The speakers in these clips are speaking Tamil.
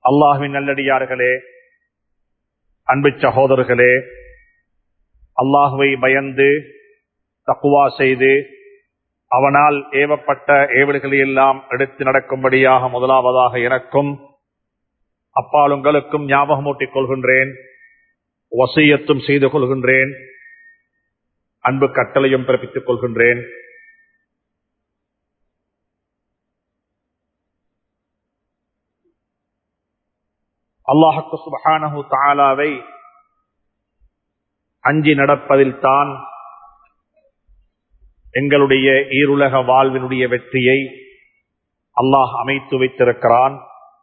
அல்லாஹுவின் நல்லடியார்களே அன்பு சகோதரர்களே அல்லாஹுவை பயந்து தக்குவா செய்து அவனால் ஏவப்பட்ட ஏவல்களை எல்லாம் எடுத்து நடக்கும்படியாக முதலாவதாக எனக்கும் அப்பால் உங்களுக்கும் ஞாபகமூட்டிக் கொள்கின்றேன் வசியத்தும் செய்து கொள்கின்றேன் அன்பு கட்டளையும் பிறப்பித்துக் கொள்கின்றேன் அல்லாஹக்கு சுபஹானஹு தாலாவை அஞ்சி நடப்பதில் தான் எங்களுடைய ஈருலக வாழ்வினுடைய வெற்றியை அல்லாஹ் அமைத்து வைத்திருக்கிறான்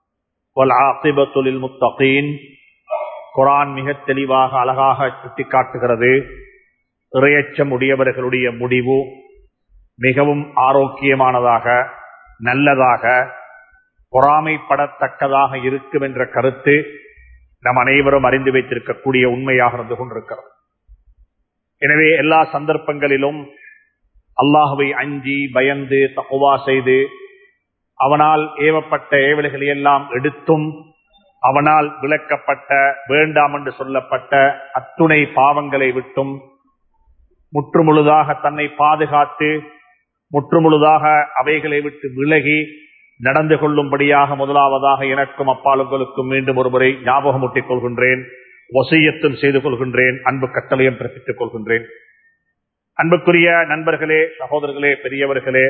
முத்தகீன் குரான் மிக தெளிவாக அழகாக சுட்டிக்காட்டுகிறது இறையச்சம் உடையவர்களுடைய முடிவு மிகவும் ஆரோக்கியமானதாக நல்லதாக பொறாமைப்படத்தக்கதாக இருக்கும் என்ற கருத்து நம் அனைவரும் அறிந்து வைத்திருக்கக்கூடிய உண்மையாக இருந்து கொண்டிருக்கிறது எனவே எல்லா சந்தர்ப்பங்களிலும் அல்லாஹுவை அஞ்சி பயந்து தகுவா செய்து அவனால் ஏவப்பட்ட ஏவல்களை எல்லாம் எடுத்தும் அவனால் விளக்கப்பட்ட வேண்டாம் என்று சொல்லப்பட்ட அத்துணை பாவங்களை விட்டும் முற்றுமுழுதாக தன்னை பாதுகாத்து முற்றுமுழுதாக அவைகளை விட்டு விலகி நடந்து கொள்ளும்படியாக முதலாவதாக எனக்கும் அப்பாலுங்களுக்கும் மீண்டும் ஒருமுறை ஞாபகமூட்டிக் கொள்கின்றேன் வசியத்தும் செய்து கொள்கின்றேன் அன்பு கட்டளையும் பிறப்பித்துக் கொள்கின்றேன் அன்புக்குரிய நண்பர்களே சகோதரர்களே பெரியவர்களே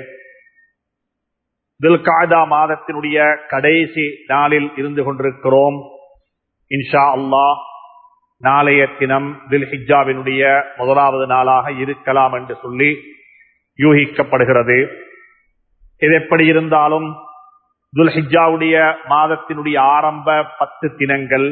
தில்காதா மாதத்தினுடைய கடைசி நாளில் இருந்து கொண்டிருக்கிறோம் இன்ஷா அல்லாஹ் நாளைய தினம் தில் ஹிஜாவினுடைய முதலாவது நாளாக இருக்கலாம் என்று சொல்லி யூகிக்கப்படுகிறது இது எப்படி இருந்தாலும் துல்ஹிஜாவுடைய மாதத்தினுடைய ஆரம்ப பத்து தினங்கள்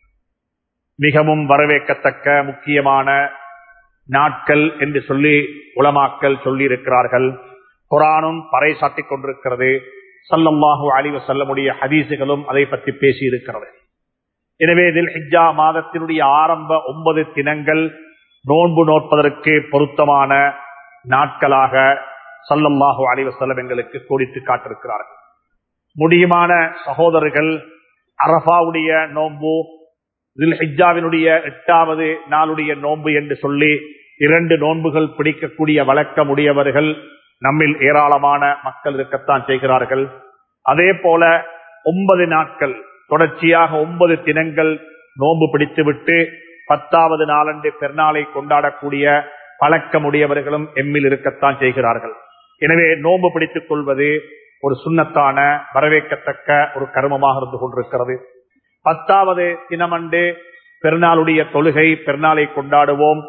மிகவும் வரவேற்கத்தக்க முக்கியமான நாட்கள் என்று சொல்லி உளமாக்கல் சொல்லி இருக்கிறார்கள் குரானும் பறைசாட்டிக் கொண்டிருக்கிறது சல்லல்லாஹு அலிவ செல்லமுடைய ஹதீசுகளும் அதை பற்றி பேசி இருக்கிறது எனவே இதில் ஹிஜா மாதத்தினுடைய ஆரம்ப ஒன்பது தினங்கள் நோன்பு நோட்பதற்கு பொருத்தமான நாட்களாக சல்லல்லாஹு அலிவசல்லம் எங்களுக்கு கோடித்து காட்டிருக்கிறார்கள் முடியுமான சகோதரர்கள் அரபாவுடைய நோன்பு ஹிஜாவினுடைய எட்டாவது நாளுடைய நோன்பு என்று சொல்லி இரண்டு நோன்புகள் பிடிக்கக்கூடிய வழக்கம் உடையவர்கள் நம்மில் ஏராளமான மக்கள் இருக்கத்தான் செய்கிறார்கள் அதே போல ஒன்பது நாட்கள் தொடர்ச்சியாக ஒன்பது தினங்கள் நோன்பு பிடித்துவிட்டு பத்தாவது நாளன்று பெருநாளை கொண்டாடக்கூடிய பழக்கமுடையவர்களும் எம்மில் இருக்கத்தான் செய்கிறார்கள் எனவே நோன்பு பிடித்துக் கொள்வது ஒரு சுண்ணத்தான வரவேற்கத்தக்க ஒரு கருமமாக இருந்து கொண்டிருக்கிறது பத்தாவது தினமண்டு பெருநாளுடைய தொழுகை பெருநாளை கொண்டாடுவோம்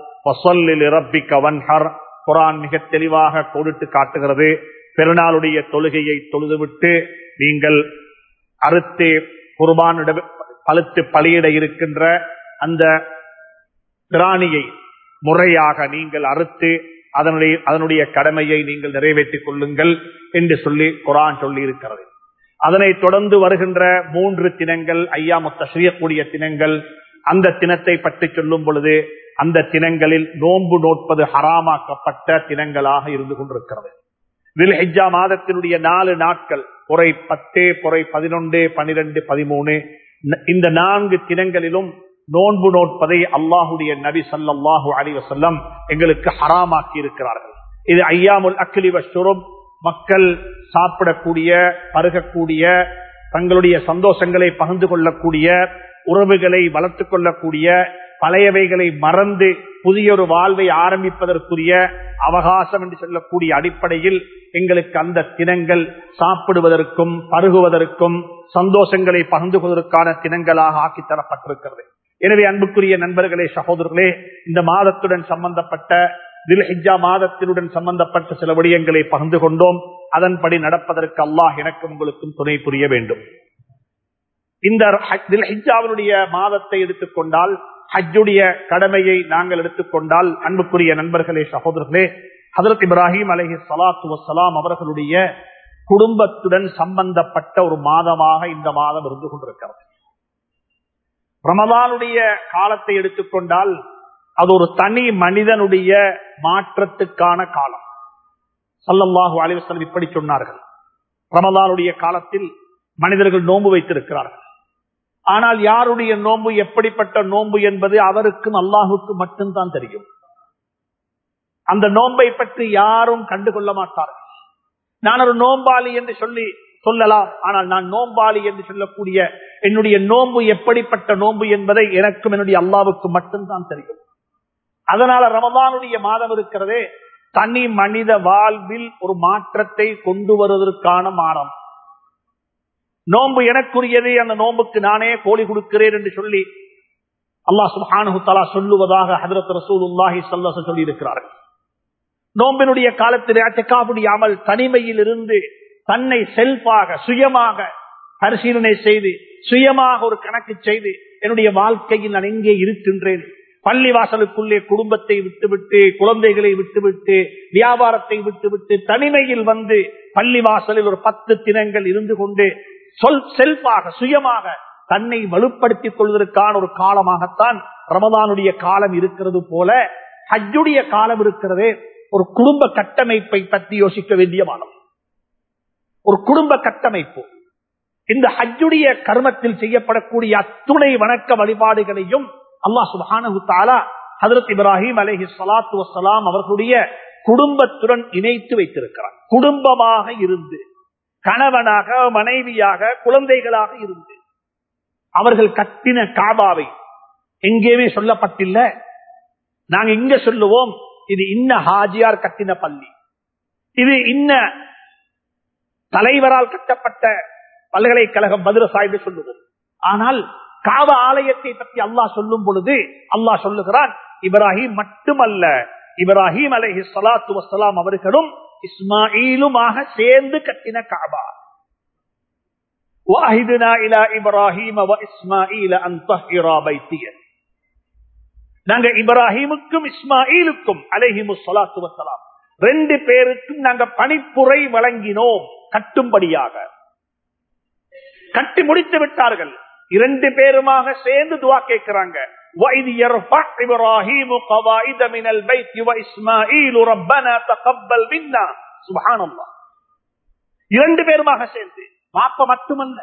குரான் மிக தெளிவாக கோடிட்டு காட்டுகிறது பெருநாளுடைய தொழுகையை தொழுதுவிட்டு நீங்கள் அறுத்து குர்பானிட பழுத்து பலியிட இருக்கின்ற அந்த பிராணியை முறையாக நீங்கள் அறுத்து அதனுடைய அதனுடைய கடமையை நீங்கள் நிறைவேற்றிக் கொள்ளுங்கள் என்று சொல்லி குரான் சொல்லி இருக்கிறது அதனைத் தொடர்ந்து வருகின்ற மூன்று தினங்கள் ஐயாமுத்த செய்யக்கூடிய தினங்கள் அந்த தினத்தை பற்றி சொல்லும் பொழுது அந்த தினங்களில் நோன்பு நோட்பது ஹராமாக்கப்பட்ட தினங்களாக இருந்து கொண்டிருக்கிறது இதில் ஹெஜ்ஜா மாதத்தினுடைய நாலு நாட்கள் பொறை பத்து பொறை பதினொன்று பனிரெண்டு பதிமூணு இந்த நான்கு தினங்களிலும் நோன்பு நோட்பதை அல்லாஹுடைய நபி சல்லாஹூ அலிவசல்லம் எங்களுக்கு ஹராமாக்கி இருக்கிறார்கள் இது ஐயாமுல் அக்லி வஷுரும் மக்கள் சாப்பிடக்கூடிய பருகக்கூடிய தங்களுடைய சந்தோஷங்களை பகிர்ந்து கொள்ளக்கூடிய உறவுகளை வளர்த்துக் கொள்ளக்கூடிய பழையவைகளை மறந்து புதிய ஒரு வாழ்வை ஆரம்பிப்பதற்குரிய அவகாசம் என்று சொல்லக்கூடிய அடிப்படையில் எங்களுக்கு அந்த தினங்கள் சாப்பிடுவதற்கும் பருகுவதற்கும் சந்தோஷங்களை பகிர்ந்து கொள்வதற்கான தினங்களாக ஆக்கி தரப்பட்டிருக்கிறது எனவே அன்புக்குரிய நண்பர்களே சகோதரர்களே இந்த மாதத்துடன் சம்பந்தப்பட்ட தில்ஹிஜா மாதத்தினுடன் சம்பந்தப்பட்ட சில விடயங்களை பகிர்ந்து கொண்டோம் அதன்படி நடப்பதற்கு அல்லாஹ் எனக்கும் உங்களுக்கும் துணை புரிய வேண்டும் இந்த தில்ஹிஜாவினுடைய மாதத்தை எடுத்துக்கொண்டால் ஹஜ்ஜுடைய கடமையை நாங்கள் எடுத்துக்கொண்டால் அன்புக்குரிய நண்பர்களே சகோதரர்களே ஹதரத் இப்ராஹிம் அலஹி சலாத்து வசலாம் அவர்களுடைய குடும்பத்துடன் சம்பந்தப்பட்ட ஒரு மாதமாக இந்த மாதம் இருந்து கொண்டிருக்கிறது ரமதானுடைய காலத்தை எடுத்துக்கொண்டால் அது ஒரு தனி மனிதனுடைய மாற்றத்துக்கான காலம் சல்லல்லாஹு அலிவசலம் இப்படி சொன்னார்கள் ரமதானுடைய காலத்தில் மனிதர்கள் நோன்பு வைத்திருக்கிறார்கள் ஆனால் யாருடைய நோன்பு எப்படிப்பட்ட நோன்பு என்பது அவருக்கும் அல்லாஹுக்கு மட்டும்தான் தெரியும் அந்த நோன்பை பற்றி யாரும் கண்டுகொள்ள மாட்டார்கள் நான் ஒரு நோம்பாளி என்று சொல்லி சொல்லலாம் ஆனால் நான் நோம்பாளி என்று சொல்லக்கூடிய என்னுடைய நோன்பு எப்படிப்பட்ட நோன்பு என்பதை எனக்கும் என்னுடைய அல்லாவுக்கு மட்டும்தான் தெரியும் அதனால ரமதானுடைய மாதம் இருக்கிறதே தனி மனித வாழ்வில் ஒரு மாற்றத்தை கொண்டு வருவதற்கான மாதம் நோன்பு எனக்குரியது அந்த நோன்புக்கு நானே கோழி கொடுக்கிறேன் என்று சொல்லி அல்லாஹ் சுபானு தலா சொல்லுவதாக ஹதரத் ரசூலுல்லாஹி சல்லாச சொல்லி இருக்கிறார்கள் நோம்பினுடைய காலத்தில் அச்சக்காவுடைய தனிமையில் இருந்து தன்னை செல்ஃபாக சுயமாக பரிசீலனை செய்து சுயமாக ஒரு கணக்கு செய்து என்னுடைய வாழ்க்கையில் நான் எங்கே இருக்கின்றேன் பள்ளி வாசலுக்குள்ளே குடும்பத்தை விட்டுவிட்டு குழந்தைகளை விட்டுவிட்டு வியாபாரத்தை விட்டுவிட்டு தனிமையில் வந்து பள்ளி வாசலில் ஒரு பத்து தினங்கள் இருந்து கொண்டு சொல் செல்ஃபாக சுயமாக தன்னை வலுப்படுத்திக் கொள்வதற்கான ஒரு காலமாகத்தான் ரமதானுடைய காலம் இருக்கிறது போல ஹஜ்ஜுடைய காலம் இருக்கிறதே ஒரு குடும்ப கட்டமைப்பை பற்றி யோசிக்க வேண்டிய மாதம் ஒரு குடும்ப கட்டமைப்பு இந்த ஹஜ்ஜுடைய கர்மத்தில் செய்யப்படக்கூடிய அத்துணை வணக்க வழிபாடுகளையும் அல்லா சுபானு தாலா ஹதரத் இப்ராஹிம் அலஹி சலாத்து வசலாம் அவர்களுடைய குடும்பத்துடன் இணைத்து வைத்திருக்கிறார் குடும்பமாக இருந்து கணவனாக மனைவியாக குழந்தைகளாக இருந்து அவர்கள் கட்டின காபாவை எங்கேயுமே சொல்லப்பட்டில்ல நாங்க இங்க சொல்லுவோம் இது இன்ன ஹாஜியார் கட்டின பள்ளி இது இன்ன தலைவரால் கட்டப்பட்ட பல்கலைக்கழகம் மதுரசா என்று சொல்லுவோம் ஆனால் காவ ஆலயத்தை பற்றி அல்லாஹ் சொல்லும் பொழுது அல்லாஹ் சொல்லுகிறான் இப்ராஹிம் மட்டுமல்ல இப்ராஹிம் அலஹி சலாத்து வசலாம் அவர்களும் இஸ்மாயிலுமாக சேர்ந்து கட்டின காபா وَأَهِدْنَا إِلَى إِبْرَاهِيمَ وَإِسْمَاعِيلَ أَن طَهِّرَا بَيْتِيَ நாங்க இப்ராஹிமுக்கும் இஸ்மாயிலுக்கும் அலைஹிமு சலாத்து வசலாம் ரெண்டு பேருக்கும் நாங்க பணிப்புரை வழங்கினோம் கட்டும்படியாக கட்டி முடித்து விட்டார்கள் இரண்டு பேருமாக சேர்ந்து துவா கேட்கிறாங்க وَإِذْ يَرْفَعُ إِبْرَاهِيمُ قَوَاعِدَ مِنَ الْبَيْتِ وَإِسْمَاعِيلُ رَبَّنَا تَقَبَّلْ مِنَّا سبحان الله இரண்டு பேருமாக சேர்ந்து பாப்ப மட்டுமல்ல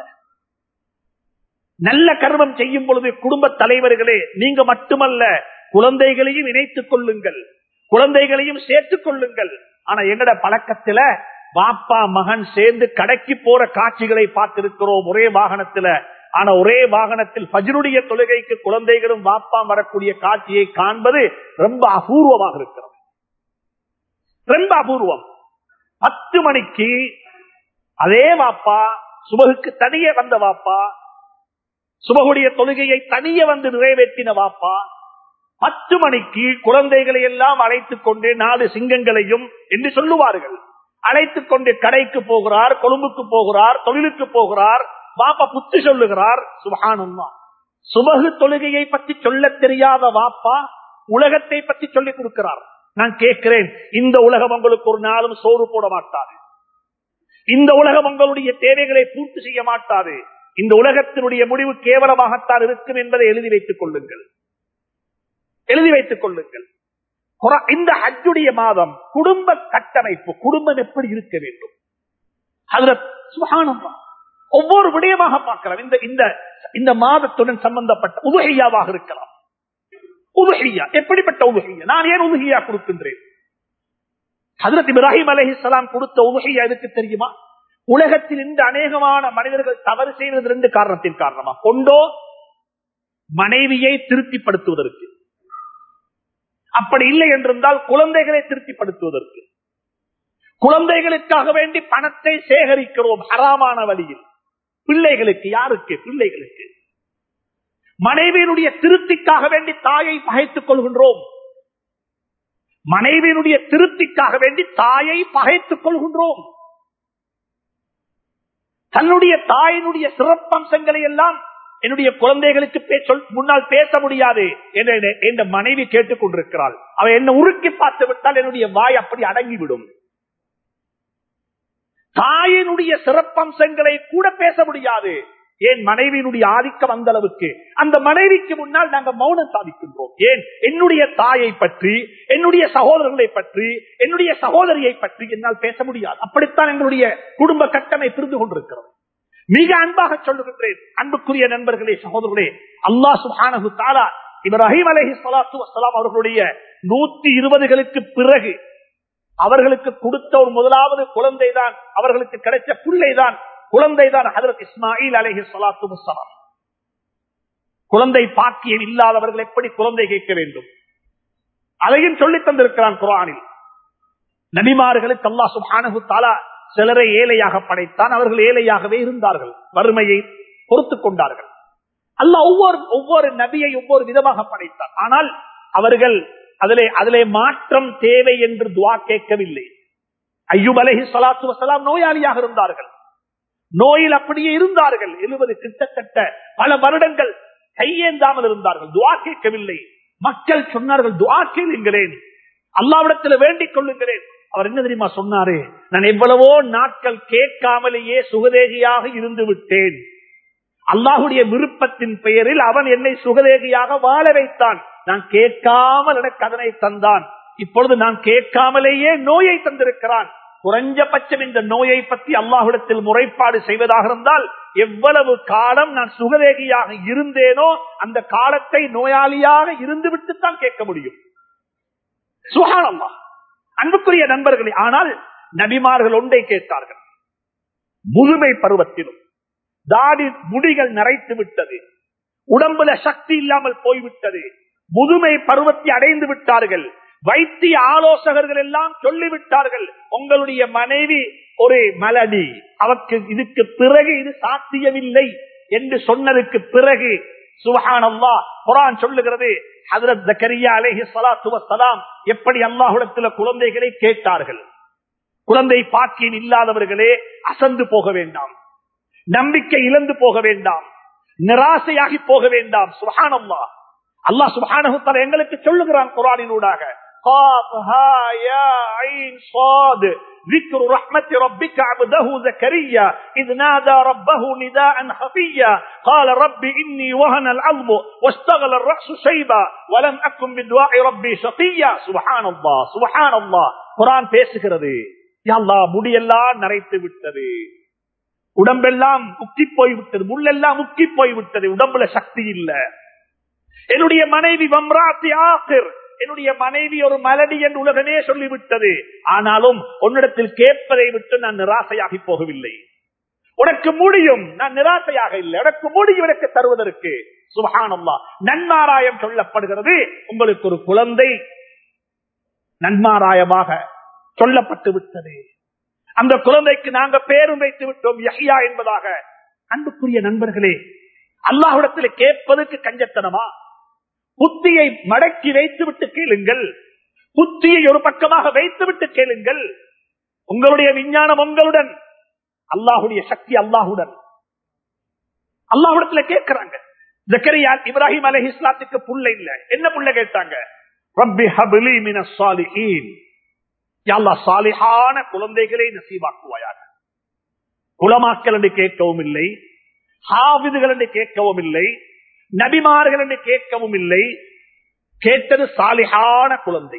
நல்ல கர்மம் செய்யும் பொழுது குடும்ப தலைவர்களே நீங்க மட்டுமல்ல குழந்தைகளையும் இணைத்துக் கொள்ளுங்கள் குழந்தைகளையும் சேர்த்துக் கொள்ளுங்கள் ஆனா எங்கட பழக்கத்துல பாப்பா மகன் சேர்ந்து கடைக்கு போற காட்சிகளை பார்த்திருக்கிறோம் ஒரே வாகனத்துல ஆனா ஒரே வாகனத்தில் பஜருடைய தொழுகைக்கு குழந்தைகளும் வாப்பா வரக்கூடிய காட்சியை காண்பது ரொம்ப அபூர்வமாக இருக்கிறது ரொம்ப அபூர்வம் பத்து மணிக்கு அதே வாப்பா சுபகுக்கு தனியே வந்த வாப்பா சுபகுடைய தொழுகையை தனியே வந்து நிறைவேற்றின வாப்பா பத்து மணிக்கு குழந்தைகளை எல்லாம் அழைத்துக் கொண்டு நாலு சிங்கங்களையும் என்று சொல்லுவார்கள் அழைத்துக் கொண்டு கடைக்கு போகிறார் கொழும்புக்கு போகிறார் தொழிலுக்கு போகிறார் வாப்பா புத்தி சொல்லுகிறார் சுபகானம்மா சுபகு தொழுகையை பற்றி சொல்ல தெரியாத வாப்பா உலகத்தை பற்றி சொல்லிக் கொடுக்கிறார் நான் கேட்கிறேன் இந்த உலகம் உங்களுக்கு ஒரு நாளும் சோறு போட மாட்டாது இந்த உலகம் உங்களுடைய தேவைகளை பூர்த்தி செய்ய மாட்டாது இந்த உலகத்தினுடைய முடிவு கேவலமாகத்தான் இருக்கும் என்பதை எழுதி வைத்துக் கொள்ளுங்கள் எழுதி வைத்துக் கொள்ளுங்கள் இந்த ஹஜ்ஜுடைய மாதம் குடும்ப கட்டமைப்பு குடும்பம் எப்படி இருக்க வேண்டும் அதுல சுகானமா ஒவ்வொரு விடயமாக பார்க்கலாம் இந்த இந்த இந்த மாதத்துடன் சம்பந்தப்பட்ட உதுகையாவாக இருக்கலாம் உதுகையா எப்படிப்பட்ட உதுகையா நான் ஏன் உதுகையா கொடுக்கின்றேன் ஹதரத் இப்ராஹிம் அலஹிசலாம் கொடுத்த உதுகையா எதுக்கு தெரியுமா உலகத்தில் இந்த அநேகமான மனிதர்கள் தவறு செய்வது ரெண்டு காரணத்தின் காரணமா கொண்டோ மனைவியை திருப்திப்படுத்துவதற்கு அப்படி இல்லை என்றிருந்தால் குழந்தைகளை திருப்திப்படுத்துவதற்கு குழந்தைகளுக்காக வேண்டி பணத்தை சேகரிக்கிறோம் ஹராமான வழியில் பிள்ளைகளுக்கு யாருக்கு பிள்ளைகளுக்கு மனைவியினுடைய திருப்திக்காக வேண்டி தாயை பகைத்துக் கொள்கின்றோம் மனைவியினுடைய திருப்திக்காக வேண்டி தாயை பகைத்துக் கொள்கின்றோம் தன்னுடைய தாயினுடைய சிறப்பம்சங்களை எல்லாம் என்னுடைய குழந்தைகளுக்கு முன்னால் பேச முடியாது என்ற மனைவி கேட்டுக் கொண்டிருக்கிறாள் அவ என்ன உருக்கி பார்த்து விட்டால் என்னுடைய வாய் அப்படி அடங்கிவிடும் தாயினுடைய சிறப்பம்சங்களை கூட பேச முடியாது ஏன் மனைவியினுடைய ஆதிக்கம் அந்த அளவுக்கு அந்த மனைவிக்கு முன்னால் நாங்கள் மௌனம் சாதிக்கின்றோம் ஏன் என்னுடைய தாயை பற்றி என்னுடைய சகோதரர்களை பற்றி என்னுடைய சகோதரியை பற்றி என்னால் பேச முடியாது அப்படித்தான் எங்களுடைய குடும்ப கட்டமை புரிந்து கொண்டிருக்கிறது மிக அன்பாக சொல்லுகின்றேன் அன்புக்குரிய நண்பர்களே சகோதரர்களே அல்லாஹ் சுஹானஹு தாலா இப்ராஹிம் அலஹி சலாத்து வசலாம் அவர்களுடைய நூத்தி இருபதுகளுக்கு பிறகு அவர்களுக்கு கொடுத்த ஒரு முதலாவது குழந்தை தான் அவர்களுக்கு கிடைச்ச பிள்ளைதான் குழந்தை தான் ஹதரத் இஸ்மாயில் அலஹி சலாத்து வசலாம் குழந்தை பாக்கியம் இல்லாதவர்கள் எப்படி குழந்தை கேட்க வேண்டும் அதையும் சொல்லித் தந்திருக்கிறான் குரானில் நபிமார்களுக்கு அல்லா சுபானகு தாலா சிலரை ஏழையாக படைத்தான் அவர்கள் ஏழையாகவே இருந்தார்கள் வறுமையை பொறுத்துக் கொண்டார்கள் அல்ல ஒவ்வொரு ஒவ்வொரு நபியை ஒவ்வொரு விதமாக படைத்தான் ஆனால் அவர்கள் அதிலே அதிலே மாற்றம் தேவை என்று துவா கேட்கவில்லை ஐயூப் அலஹி சலாத்து வசலாம் நோயாளியாக இருந்தார்கள் நோயில் அப்படியே இருந்தார்கள் எழுபது கிட்டத்தட்ட பல வருடங்கள் கையேந்தாமல் இருந்தார்கள் துவா கேட்கவில்லை மக்கள் சொன்னார்கள் துவா கேளுங்களேன் அல்லாவிடத்தில் வேண்டிக் கொள்ளுங்களேன் அவர் என்ன தெரியுமா சொன்னாரு நான் எவ்வளவோ நாட்கள் கேட்காமலேயே சுகதேகியாக இருந்து விட்டேன் அல்லாஹுடைய விருப்பத்தின் பெயரில் அவன் என்னை சுகதேகியாக வாழ வைத்தான் நான் கேட்காமல் எனக்கு அதனை தந்தான் இப்பொழுது நான் கேட்காமலேயே நோயை தந்திருக்கிறான் குறைஞ்சபட்சம் இந்த நோயை பற்றி அல்லாஹுடத்தில் முறைப்பாடு செய்வதாக இருந்தால் எவ்வளவு காலம் நான் சுகதேகியாக இருந்தேனோ அந்த காலத்தை நோயாளியாக இருந்து விட்டுத்தான் கேட்க முடியும் சுகானம்மா அன்புக்குரிய நண்பர்களே ஆனால் நபிமார்கள் ஒன்றை கேட்டார்கள் முதுமை பருவத்திலும் தாடி முடிகள் நரைத்து விட்டது உடம்புல சக்தி இல்லாமல் போய்விட்டது முதுமை பருவத்தை அடைந்து விட்டார்கள் வைத்திய ஆலோசகர்கள் எல்லாம் சொல்லிவிட்டார்கள் உங்களுடைய மனைவி ஒரு மலடி அவருக்கு இதுக்கு பிறகு இது சாத்தியமில்லை என்று சொன்னதுக்கு பிறகு சுபஹானல்லா குரான் சொல்லுகிறது ஹதரத் ஜக்கரியா அலைஹி ஸலாத்து வஸ்ஸலாம் எப்படி அல்லாஹ்விடத்தில் குழந்தைகளை கேட்டார்கள் குழந்தை பாக்கியம் இல்லாதவர்களே அசந்து போக வேண்டாம் நம்பிக்கை இழந்து போக வேண்டாம் நிராசையாகி போக வேண்டாம் சுபஹானல்லா அல்லாஹ் சுபஹானஹு தஆலா எங்களுக்கு சொல்லுகிறான் குர்ஆனினூடாக قاف ها يا عين صاد ذكر رحمة ربك عبده زكريا إذ نادى ربه نداء خفيا قال رب إني وهن العظم واشتغل الرأس شيبا ولم أكن بدعاء ربي شقيا سبحان الله سبحان الله குரான் பேசுகிறது யல்லா முடியெல்லாம் நரைத்து விட்டது உடம்பெல்லாம் முக்கி போய்விட்டது முள்ளெல்லாம் முக்கி போய்விட்டது உடம்புல சக்தி இல்ல என்னுடைய மனைவி வம்ராத்தி ஆசிர் என்னுடைய மனைவி ஒரு மலடி என்று உலகமே சொல்லிவிட்டது ஆனாலும் உன்னிடத்தில் கேட்பதை விட்டு நான் நிராசையாகி போகவில்லை உனக்கு முடியும் நான் நிராசையாக இல்லை உனக்கு முடியும் எனக்கு தருவதற்கு சுபகானம்மா நன்மாராயம் சொல்லப்படுகிறது உங்களுக்கு ஒரு குழந்தை நன்மாராயமாக சொல்லப்பட்டு விட்டது அந்த குழந்தைக்கு நாங்க பேரும் வைத்து விட்டோம் யஹ்யா என்பதாக அன்புக்குரிய நண்பர்களே அல்லாஹுடத்தில் கேட்பதற்கு கஞ்சத்தனமா புத்தியை மடக்கி வைத்துவிட்டு கேளுங்கள் புத்தியை ஒரு பக்கமாக வைத்துவிட்டு கேளுங்கள் உங்களுடைய விஞ்ஞானம் உங்களுடன் அல்லாஹுடைய சக்தி அல்லாஹுடன் அல்லாஹுடத்துல கேட்கிறாங்க ஜக்கரியா இப்ராஹிம் அலஹி இஸ்லாத்துக்கு புள்ள இல்ல என்ன புள்ள கேட்டாங்க ரப்பி ஹபிலி மின சாலிஹீன் யாழ்லா சாலிஹான குழந்தைகளை நசீவாக்குவாயாக குலமாக்கல் என்று கேட்கவும் இல்லை ஹாவிதுகள் என்று கேட்கவும் இல்லை நபிமார்கள் என்று கேட்கவும் இல்லை கேட்டது சாலிஹான குழந்தை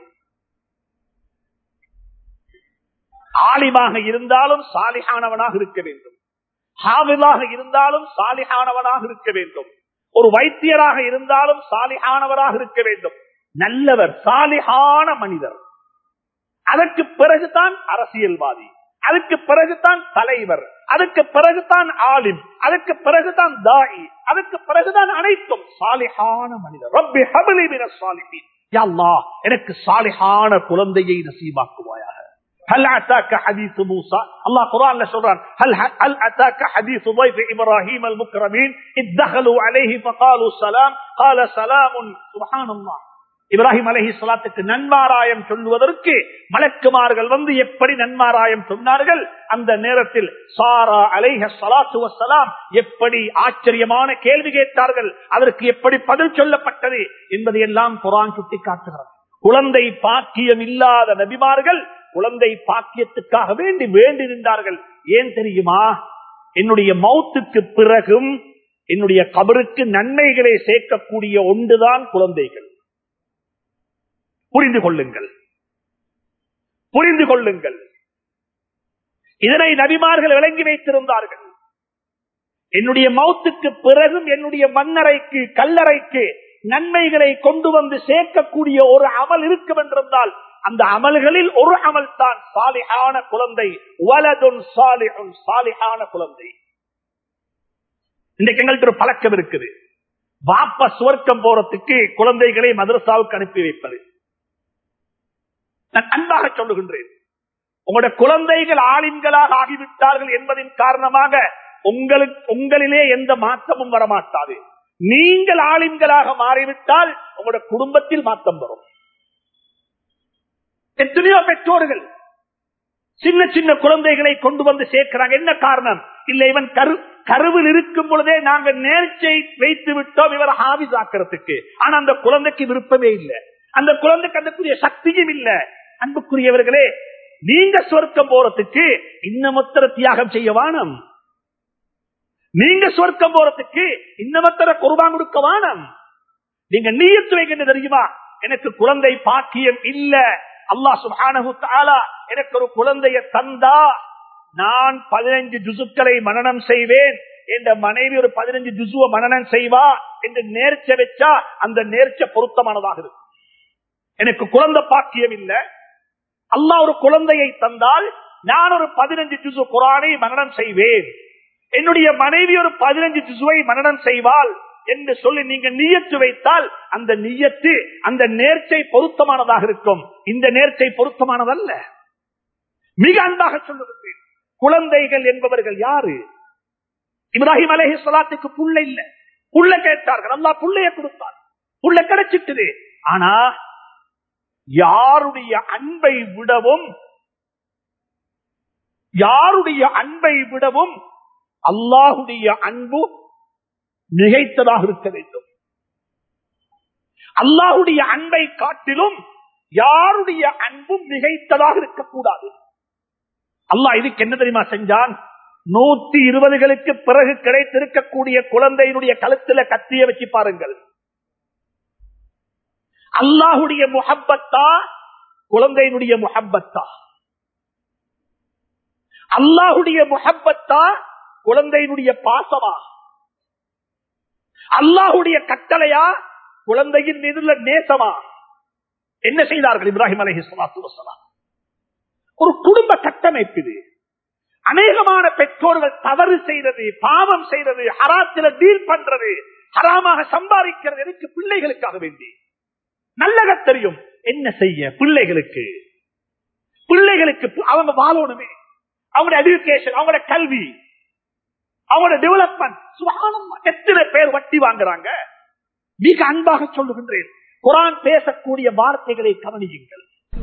ஆலிமாக இருந்தாலும் சாலிஹானவனாக இருக்க வேண்டும் ஹாவிதாக இருந்தாலும் சாலிஹானவனாக இருக்க வேண்டும் ஒரு வைத்தியராக இருந்தாலும் சாலிஹானவராக இருக்க வேண்டும் நல்லவர் சாலிஹான மனிதர் அதற்கு பிறகுதான் அரசியல்வாதி அதுக்கு பிறகுதான் தலைவர் அதுக்கு பிறகுதான் ஆலிம் அதுக்கு பிறகுதான் தாயி அதுக்கு பிறகுதான் அனைத்தும் சாலிஹான மனிதர் ரப்பி ஹபிலி மின சாலிஹீன் யா அல்லாஹ் எனக்கு சாலிஹான குழந்தையை நசீபாக்குவாயாக هل أتاك حديث موسى الله قرآن لسوران هل, هل أتاك حديث ضيف إبراهيم المكرمين إذ دخلوا عليه فقالوا سلام قال سلام سبحان الله இப்ராஹிம் அலஹி சலாத்துக்கு நன்மாராயம் சொல்லுவதற்கு மலக்குமார்கள் வந்து எப்படி நன்மாராயம் சொன்னார்கள் அந்த நேரத்தில் சாரா அலைஹ சலாத்து வசலாம் எப்படி ஆச்சரியமான கேள்வி கேட்டார்கள் அதற்கு எப்படி பதில் சொல்லப்பட்டது என்பதை எல்லாம் குரான் சுட்டி காட்டுகிறது குழந்தை பாக்கியம் இல்லாத நபிமார்கள் குழந்தை பாக்கியத்துக்காக வேண்டி வேண்டி நின்றார்கள் ஏன் தெரியுமா என்னுடைய மௌத்துக்கு பிறகும் என்னுடைய கபருக்கு நன்மைகளை சேர்க்கக்கூடிய ஒன்றுதான் குழந்தைகள் புரிந்து கொள்ளுங்கள் புரிந்து கொள்ளுங்கள் இதனை நபிமார்கள் விளங்கி வைத்திருந்தார்கள் என்னுடைய மௌத்துக்கு பிறகும் என்னுடைய மண்ணறைக்கு கல்லறைக்கு நன்மைகளை கொண்டு வந்து சேர்க்கக்கூடிய ஒரு அமல் இருக்கும் என்றிருந்தால் அந்த அமல்களில் ஒரு அமல் தான் சாலிஹான குழந்தை வலதுன் சாலிஹுன் சாலிஹான குழந்தை இன்றைக்கு எங்கள்கிட்ட ஒரு பழக்கம் இருக்குது வாப்ப சுவர்க்கம் போறதுக்கு குழந்தைகளை மதரசாவுக்கு அனுப்பி வைப்பது நான் அன்பாக சொல்லுகின்றேன் உங்களுடைய குழந்தைகள் ஆளின்களாக ஆகிவிட்டார்கள் என்பதின் காரணமாக உங்களுக்கு உங்களிலே எந்த மாற்றமும் வரமாட்டாது நீங்கள் ஆளின்களாக மாறிவிட்டால் உங்களுடைய குடும்பத்தில் மாற்றம் வரும் எத்தனையோ பெற்றோர்கள் சின்ன சின்ன குழந்தைகளை கொண்டு வந்து சேர்க்கிறாங்க என்ன காரணம் இல்ல இவன் கரு கருவில் இருக்கும் பொழுதே நாங்க நேர்ச்சை வைத்து விட்டோம் இவர் ஹாவிஸ் ஆக்கிறதுக்கு ஆனா அந்த குழந்தைக்கு விருப்பமே இல்லை அந்த குழந்தைக்கு அந்தக்குரிய சக்தியும் இல்ல அன்புக்குரியவர்களே நீங்க சொர்க்கம் போறதுக்கு இன்னமொத்தர தியாகம் செய்ய வானம் நீங்க சொர்க்கம் போறதுக்கு இன்னமொத்தர குருபான் கொடுக்க வானம் நீங்க நீயத்து வைக்கின்ற தெரியுமா எனக்கு குழந்தை பாக்கியம் இல்ல அல்லா சுபானு தாலா எனக்கு ஒரு குழந்தைய தந்தா நான் பதினைஞ்சு ஜுசுக்களை மனநம் செய்வேன் என்ற மனைவி ஒரு பதினஞ்சு ஜுசுவ மனநம் செய்வா என்று நேர்ச்ச வச்சா அந்த நேர்ச்ச பொருத்தமானதாக இருக்கும் எனக்கு குழந்தை பாக்கியம் இல்ல அல்லா ஒரு குழந்தையை தந்தால் நான் ஒரு பதினஞ்சு ஜுசு குரானை மனநம் செய்வேன் என்னுடைய மனைவி ஒரு பதினஞ்சு ஜுசுவை மனநம் செய்வாள் என்று சொல்லி நீங்க நீயத்து வைத்தால் அந்த நீயத்து அந்த நேர்ச்சை பொருத்தமானதாக இருக்கும் இந்த நேர்ச்சை பொருத்தமானதல்ல மிக அன்பாக சொல்லுகின்றேன் குழந்தைகள் என்பவர்கள் யாரு இப்ராஹிம் அலஹி சொலாத்துக்கு புள்ள இல்ல புள்ள கேட்டார்கள் அல்லா புள்ளைய கொடுத்தார் புள்ள கிடைச்சிட்டுது ஆனா யாருடைய அன்பை விடவும் யாருடைய அன்பை விடவும் அல்லாஹுடைய அன்பு மிகைத்ததாக இருக்க வேண்டும் அல்லாஹுடைய அன்பை காட்டிலும் யாருடைய அன்பும் மிகைத்ததாக இருக்கக்கூடாது அல்லாஹ் இதுக்கு என்ன தெரியுமா செஞ்சான் நூத்தி இருபதுகளுக்கு பிறகு கிடைத்திருக்கக்கூடிய குழந்தையினுடைய கழுத்துல கத்திய வச்சு பாருங்கள் அல்லாஹுடைய முகப்பத்தா குழந்தையினுடைய முகப்பத்தா அல்லாஹுடைய முகப்பத்தா குழந்தையினுடைய பாசமா அல்லாஹுடைய கட்டளையா குழந்தையின் மீதுள்ள நேசமா என்ன செய்தார்கள் இப்ராஹிம் அலஹி வசலாம் ஒரு குடும்ப கட்டமைப்பு இது அநேகமான பெற்றோர்கள் தவறு செய்தது பாவம் செய்தது ஹராத்தில டீல் பண்றது ஹராமாக சம்பாதிக்கிறது எனக்கு பிள்ளைகளுக்காக வேண்டி நல்லக தெரியும் என்ன செய்ய பிள்ளைகளுக்கு பிள்ளைகளுக்கு அவங்க வாழணுமே அவங்களோட எஜுகேஷன் அவங்களோட கல்வி அவங்களோட டெவலப்மெண்ட் சுகானம் எத்தனை பேர் வட்டி வாங்குறாங்க மிக அன்பாக சொல்லுகின்றேன் குரான் பேசக்கூடிய வார்த்தைகளை கவனியுங்கள்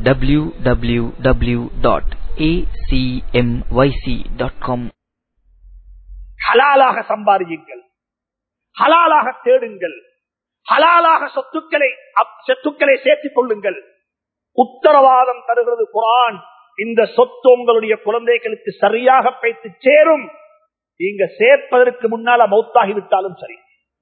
www.acmyc.com ஹலாலாக சம்பாதியுங்கள் ஹலாலாக தேடுங்கள் ஹலாலாக சொத்துக்களை அப்- சொத்துக்களை சேர்த்துக் கொள்ளுங்கள் உத்தரவாதம் தருகிறது குரான் இந்த சொத்து உங்களுடைய குழந்தைகளுக்கு சரியாக பைத்து சேரும் நீங்க சேர்ப்பதற்கு முன்னால மௌத்தாகிவிட்டாலும் சரி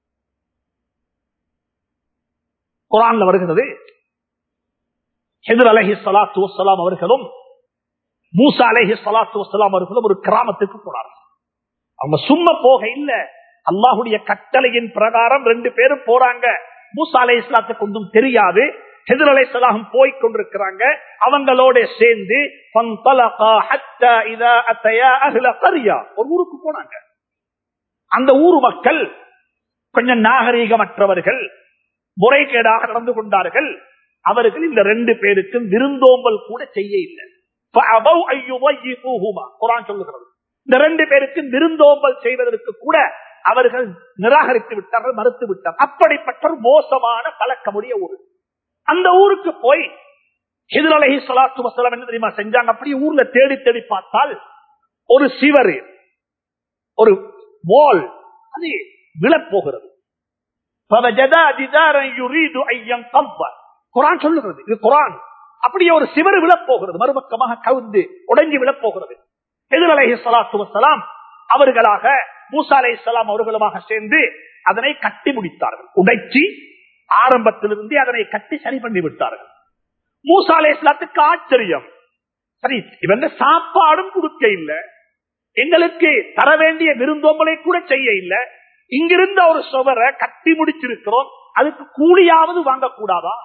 குரான்ல வருகிறது ஹெதர் அலஹி சலாத்து வசலாம் அவர்களும் மூசா அலஹி சலாத்து வசலாம் அவர்களும் ஒரு கிராமத்துக்கு போனார்கள் அவங்க சும்மா போக இல்ல அல்லாஹுடைய கட்டளையின் பிரகாரம் ரெண்டு பேரும் போறாங்க மூசா அலை இஸ்லாத்துக்கு ஒன்றும் தெரியாது ஹெதர் அலை சலாஹும் போய் கொண்டிருக்கிறாங்க அவங்களோட சேர்ந்து فانطلقا حتى إذا أتيا أهل قرية. ஒரு ஊருக்கு போனாங்க அந்த ஊர் மக்கள் கொஞ்சம் நாகரீகமற்றவர்கள் முறைகேடாக நடந்து கொண்டார்கள் அவர்கள் இந்த ரெண்டு பேருக்கும் விருந்தோம்பல் கூட செய்ய இல்லை فأبوا أن يضيفوهما. குர்ஆன் சொல்லுகிறது இந்த ரெண்டு பேருக்கும் விருந்தோம்பல் செய்வதற்கு கூட அவர்கள் நிராகரித்து விட்டார்கள் மறுத்து விட்டார் அப்படிப்பட்ட ஒரு மோசமான பழக்கமுடைய ஊர் அந்த ஊருக்கு போய் ஹிதர் அலஹி சலாத்து வசலாம் என்ன தெரியுமா செஞ்சாங்க அப்படியே ஊர்ல தேடி தேடி பார்த்தால் ஒரு சிவரு ஒரு வால் அது விழப்போகிறது فَوَجَدَا جِدَارًا يُرِيدُ أَن يَنقَضَّ. குர்ஆன் சொல்லுகிறது இது குரான் அப்படியே ஒரு சிவர் விழப்போகிறது மறுபக்கமாக கவுந்து உடைஞ்சு விழப்போகிறது எதிர் அலைஹி ஸலாத்து வஸலாம் அவர்களாக மூசா அலைஹிஸ்ஸலாம் அவர்களுமாக சேர்ந்து அதனை கட்டி முடித்தார்கள் உடைச்சி ஆரம்பத்திலிருந்து அதனை கட்டி சரி பண்ணி விட்டார்கள் மூசா அலைஹிஸ்ஸலாத்துக்கு ஆச்சரியம் சரி இவங்க சாப்பாடும் கொடுக்க இல்ல எங்களுக்கு தர வேண்டிய விருந்தோம்பலை கூட செய்ய இல்ல இங்கிருந்த ஒரு சுவரை கட்டி முடிச்சிருக்கிறோம் அதுக்கு கூலியாவது வாங்கக்கூடாதா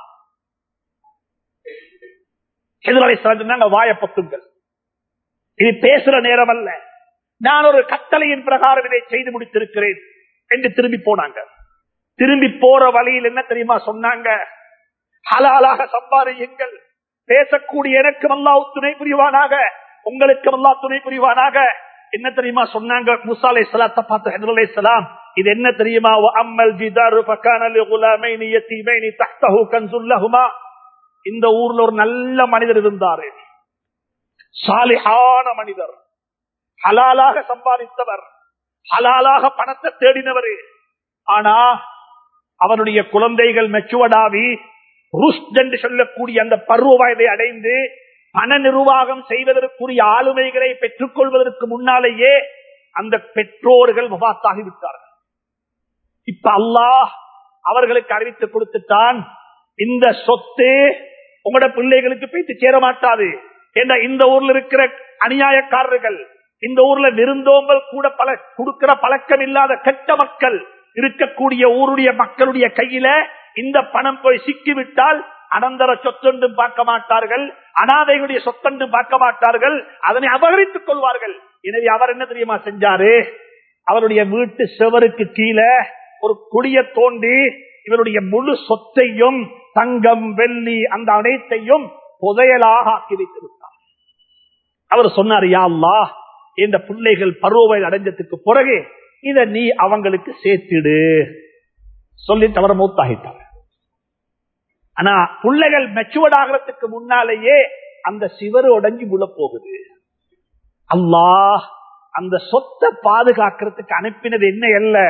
எதிராளி சொன்னாங்க வாய பத்துங்கள் இது பேசுற நேரம் அல்ல நான் ஒரு கட்டளையின் பிரகாரம் இதை செய்து முடித்திருக்கிறேன் என்று திரும்பி போனாங்க திரும்பி போற வழியில் என்ன தெரியுமா சொன்னாங்க ஹலாலாக சம்பாதியுங்கள் பேசக்கூடிய எனக்கும் அல்லாஹ் துணை புரிவானாக உங்களுக்கும் அல்லாஹ் துணை புரிவானாக என்ன தெரியுமா சொன்னாங்க முசாலை சலாத்த பார்த்து ஹெதர் சலாம் இது என்ன தெரியுமா அம்மல் ஜிதாரு பக்கானலி குலாமைனி யத்தீமைனி தஹ்தஹு கன்சுல்லஹுமா இந்த ஊர்ல ஒரு நல்ல மனிதர் இருந்தாரு சாலிஹான மனிதர் ஹலாலாக சம்பாதித்தவர் ஹலாலாக பணத்தை தேடினவர் ஆனா அவனுடைய குழந்தைகள் மெச்சுவடாவி ருஷ்ட் என்று சொல்லக்கூடிய அந்த பருவ வயதை அடைந்து பண நிர்வாகம் செய்வதற்குரிய ஆளுமைகளை பெற்றுக் கொள்வதற்கு முன்னாலேயே அந்த பெற்றோர்கள் முபாத்தாகி விட்டார்கள் இப்ப அல்லாஹ் அவர்களுக்கு அறிவித்து கொடுத்துட்டான் இந்த சொத்து உங்களோட பிள்ளைகளுக்கு போயிட்டு சேர மாட்டாது என்ற இந்த ஊர்ல இருக்கிற அநியாயக்காரர்கள் இந்த ஊர்ல விருந்தோம்பல் கூட பல கொடுக்கிற பழக்கம் இல்லாத கெட்ட மக்கள் இருக்கக்கூடிய ஊருடைய மக்களுடைய கையில இந்த பணம் போய் சிக்கிவிட்டால் அனந்தர சொத்தொன்று பார்க்க மாட்டார்கள் அனாதைகளுடைய சொத்தொன்று பார்க்க மாட்டார்கள் அதனை அபகரித்துக் கொள்வார்கள் எனவே அவர் என்ன தெரியுமா செஞ்சாரு அவருடைய வீட்டு செவருக்கு கீழே ஒரு குடிய தோண்டி இவருடைய முழு சொத்தையும் தங்கம் வெள்ளி அந்த அனைத்தையும் புதையலாக ஆக்கி வைத்து விட்டார் அவர் சொன்னார் யா அல்லாஹ் இந்த பிள்ளைகள் பருவவை அடைஞ்சதுக்கு பிறகு இத நீ அவங்களுக்கு சேர்த்திடு சொல்லி தவற மூத்தாகிட்டார் ஆனா பிள்ளைகள் மெச்சுவர்ட் ஆகிறதுக்கு முன்னாலேயே அந்த சிவரு உடஞ்சி விழ போகுது அல்லாஹ் அந்த சொத்தை பாதுகாக்கிறதுக்கு அனுப்பினது என்ன அல்ல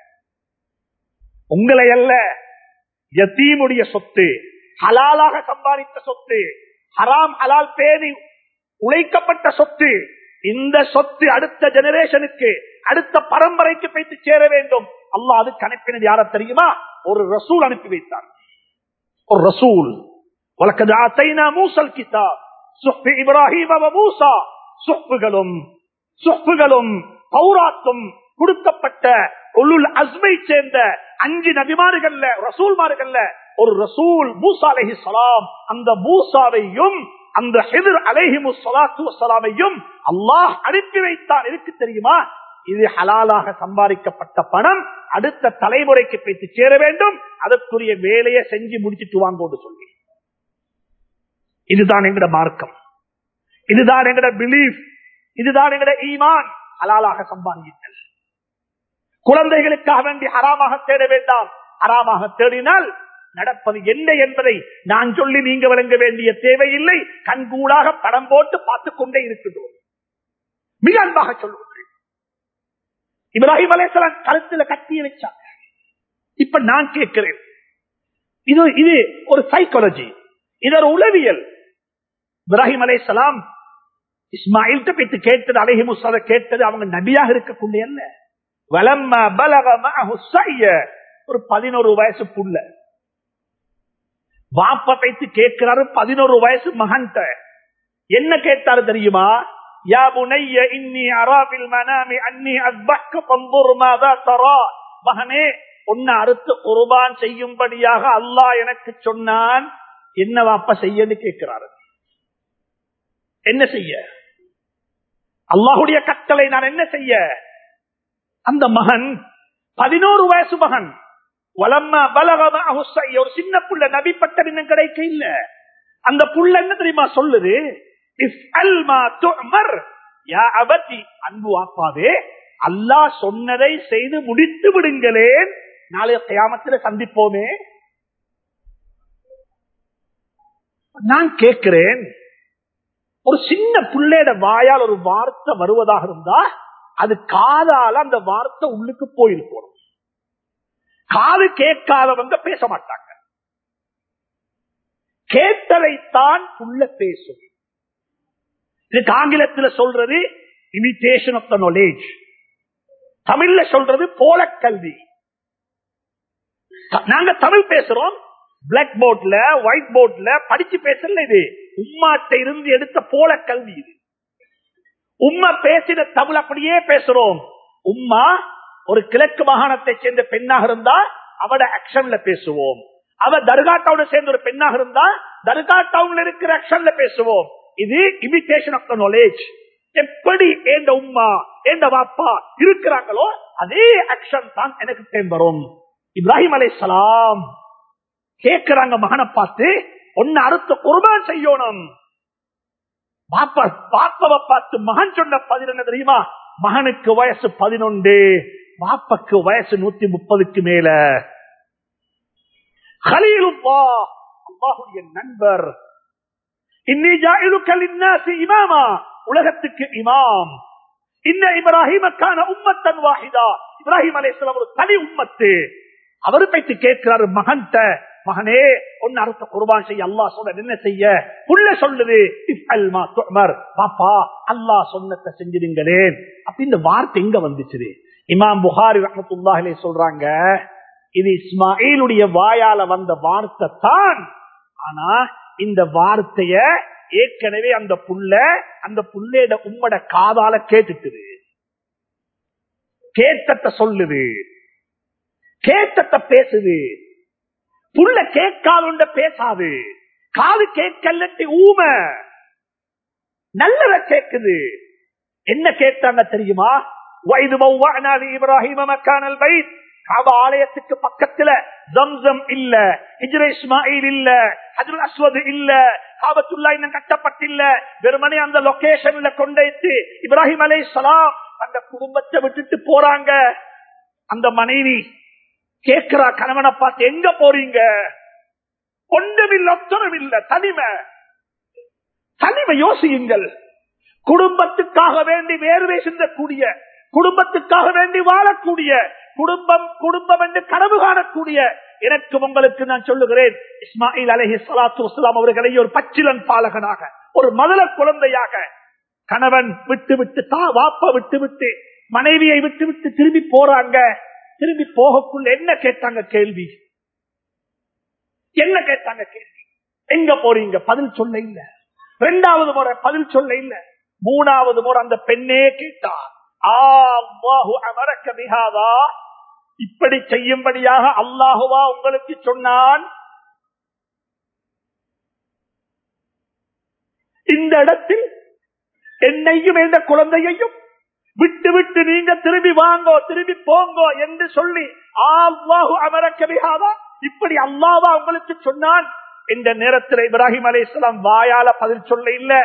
உங்களை அல்ல யத்தீமுடைய சொத்து ஹலாலாக சம்பாதித்த சொத்து ஹராம் ஹலால் பேணி உழைக்கப்பட்ட சொத்து இந்த சொத்து அடுத்த ஜெனரேஷனுக்கு அடுத்த பரம்பரைக்கு போய்த்து சேர வேண்டும் அல்லாஹ் அதுக்கு அனுப்பினது யார தெரியுமா ஒரு ரசூல் அனுப்பி வைத்தார் ஒரு ரசூல் வழக்கது ஆசைனா மூசல் கிதாப் சுஹ்பி இப்ராஹிம் அவ மூசா சுஹ்புகளும் சுஹ்புகளும் பௌராத்தும் கொடுக்கப்பட்ட உலுல் அஸ்மை சேர்ந்த அஞ்சு நபிமார்கள்ல ரசூல்மார்கள்ல ஒரு ரசூல் மூசா அலஹி சலாம் அந்த மூசாவையும் அந்த ஹெதிர் அலேஹிமு சலாத்து வசலாமையும் அல்லாஹ் அனுப்பி வைத்தான் இருக்கு தெரியுமா இது ஹலாலாக சம்பாதிக்கப்பட்ட பணம் அடுத்த தலைமுறைக்கு போய்த்து சேர வேண்டும் அதற்குரிய வேலையை செஞ்சு முடிச்சிட்டு வாங்கோடு சொல்லி இதுதான் எங்கட மார்க்கம் இதுதான் எங்கட பிலீஃப் இதுதான் எங்கட ஈமான் ஹலாலாக சம்பாதித்தல் குழந்தைகளுக்காக வேண்டி ஹராமாக தேட வேண்டாம் ஹராமாக தேடினால் நடப்பது என்ன என்பதை நான் சொல்லி நீங்க விளங்க வேண்டிய தேவையில்லை கண்கூடாக படம் போட்டு பார்த்துக் கொண்டே இருக்கின்றோம் மிக அன்பாக சொல்லுங்கள் இப்ராஹிம் அலேசலாம் கருத்துல கத்திய வச்சாங்க இப்ப நான் கேட்கிறேன் இது இது ஒரு சைக்காலஜி இது ஒரு உளவியல் இப்ராஹிம் அலேசலாம் இஸ்மாயில் போயிட்டு கேட்டது அலஹி முசாத கேட்டது அவங்க நபியாக இருக்கக்கூடிய அல்ல வலம்ம பலக ஒரு பதினோரு வயசு புள்ள வாப்ப பைத்து கேட்கிறாரு பதினோரு வயசு மகன்கிட்ட என்ன கேட்டாரு தெரியுமா யா புனைய இன்னி அராபில் மனாமி அன்னி அஸ்பக்க பம்புர் மாதா தரா மகனே உன்னை அறுத்து குர்பான் செய்யும்படியாக அல்லாஹ் எனக்கு சொன்னான் என்ன வாப்ப செய்யன்னு கேட்கிறாரு என்ன செய்ய அல்லாஹுடைய கட்டளை நான் என்ன செய்ய அந்த மகன் பதினோரு வயசு மகன் வளம்மா பலகமா ஒரு சின்ன புள்ள நபி பட்டம் இன்னும் கிடைக்க இல்ல அந்த புள்ள என்ன தெரியுமா சொல்லுது அன்பு வாப்பாவே அல்லாஹ் சொன்னதை செய்து முடித்து விடுங்களேன் நாளைய கயாமத்தில் சந்திப்போமே நான் கேட்கிறேன் ஒரு சின்ன பிள்ளையோட வாயால் ஒரு வார்த்தை வருவதாக இருந்தா அது காதால அந்த வார்த்தை உள்ளுக்கு போயிருக்கணும் காது கேட்காதவங்க பேச மாட்டாங்க கேட்டதைத்தான் புள்ள பேசும் இதுக்கு ஆங்கிலத்தில் சொல்றது இமிட்டேஷன் ஆஃப் த நாலேஜ் தமிழ்ல சொல்றது போல கல்வி நாங்க தமிழ் பேசுறோம் பிளாக் போர்ட்ல ஒயிட் போர்ட்ல படிச்சு பேசல இது உம்மாட்ட இருந்து எடுத்த போல கல்வி இது உம்மா பேசின தமிழ் அப்படியே பேசுறோம் உம்மா ஒரு கிழக்கு மாகாணத்தை சேர்ந்த பெண்ணாக இருந்தா அவட ஆக்ஷன்ல பேசுவோம் அவ தர்கா டவுன் சேர்ந்த ஒரு பெண்ணாக இருந்தா தர்கா டவுன்ல இருக்கிற ஆக்ஷன்ல பேசுவோம் இது இமிடேஷன் ஆஃப் த நாலேஜ் எப்படி ஏந்த உம்மா ஏந்த வாப்பா இருக்கிறாங்களோ அதே ஆக்ஷன் தான் எனக்கு தேம்பரும் இப்ராஹிம் அலை சலாம் கேட்கிறாங்க மகனை பார்த்து ஒன்னு அறுத்து குர்பான் செய்யணும் பாப்பா பாப்பாவை பார்த்து மகன் சொன்ன பதினொன்னு தெரியுமா மகனுக்கு வயசு பதினொன்று பாப்பாக்கு வயசு நூத்தி முப்பதுக்கு மேல ஹலீலுல்லா அல்லாஹுடைய நண்பர் இன்னி ஜாயிலுக்கல் இன்னாசி இமாமா உலகத்துக்கு இமாம் இன்ன இப்ராஹிமக்கான உம்மத்தன் வாஹிதா இப்ராஹிம் அலைஹிஸ்ஸலாம் ஒரு தனி உம்மத்து அவரு பைத்து கேட்கிறாரு மகன்கிட்ட மகனே ஒன்னு அறுத்த குர்பான் செய்ய அல்லாஹ் சொல்ல என்ன செய்ய புள்ள சொல்லுது இஃப்அல் மா துஅமர் பாப்பா அல்லாஹ் சொன்னதை செஞ்சிருங்களேன் அப்ப இந்த வார்த்தை எங்க வந்துச்சு இமாம் புகாரி ரஹ்மத்துல்லாஹி அலைஹி சொல்றாங்க இது இஸ்மாயிலுடைய வாயால வந்த வார்த்தை தான் ஆனா இந்த வார்த்தைய ஏற்கனவே அந்த புள்ள அந்த புள்ளையோட உம்மட காதால கேட்டுட்டுது கேட்டத்தை சொல்லுது கேட்டத்தை பேசுது புள்ள கேட்காத பேசாது காது கேட்கலட்டி ஊமை நல்லத கேக்குது என்ன கேட்டாங்க தெரியுமா வயது இப்ராஹிம் மக்கானல் வைத் காப ஆலயத்துக்கு பக்கத்துல ஜம்சம் இல்ல ஹிஜ்ர இஸ்மாயில் இல்ல ஹஜ்ருல் அஸ்வத் இல்ல காபத்துல்லா இன்னும் கட்டப்பட்டில்ல வெறுமனே அந்த லொகேஷன்ல கொண்டு இப்ராஹிம் அலை சலாம் அந்த குடும்பத்தை விட்டுட்டு போறாங்க அந்த மனைவி கேட்கிறா கணவனை பார்த்து எங்க போறீங்க ஒன்றுமில்ல ஒத்தனம் இல்ல தனிமை தனிமை யோசியுங்கள் குடும்பத்துக்காக வேண்டி வேர்வை சிந்தக்கூடிய குடும்பத்துக்காக வேண்டி வாழக்கூடிய குடும்பம் குடும்பம் என்று கனவு காணக்கூடிய எனக்கு உங்களுக்கு நான் சொல்லுகிறேன் இஸ்மாயில் அலஹி சலாத்து வஸ்லாம் அவர்களை ஒரு பச்சிலன் பாலகனாக ஒரு மதல குழந்தையாக கணவன் விட்டு விட்டு தா வாப்ப விட்டு விட்டு மனைவியை விட்டு விட்டு திரும்பி போறாங்க திரும்பி போகக்குள்ள என்ன கேட்டாங்க கேள்வி என்ன கேட்டாங்க கேள்வி எங்க போறீங்க பதில் சொல்ல இல்ல ரெண்டாவது முறை பதில் சொல்ல இல்ல மூணாவது முறை அந்த பெண்ணே கேட்டா அமரக்க மிகாதா இப்படி செய்யும்படியாக அல்லாஹுவா உங்களுக்கு சொன்னான் இந்த இடத்தில் என்னையும் எந்த குழந்தையையும் விட்டு விட்டு நீங்க திரும்பி வாங்கோ திரும்பி போங்கோ என்று சொல்லி அல்லாஹு அமரக்க மிகாதா இப்படி அல்லாவா உங்களுக்கு சொன்னான் இந்த நேரத்தில் இப்ராஹிம் அலி இஸ்லாம் வாயால பதில் சொல்ல இல்ல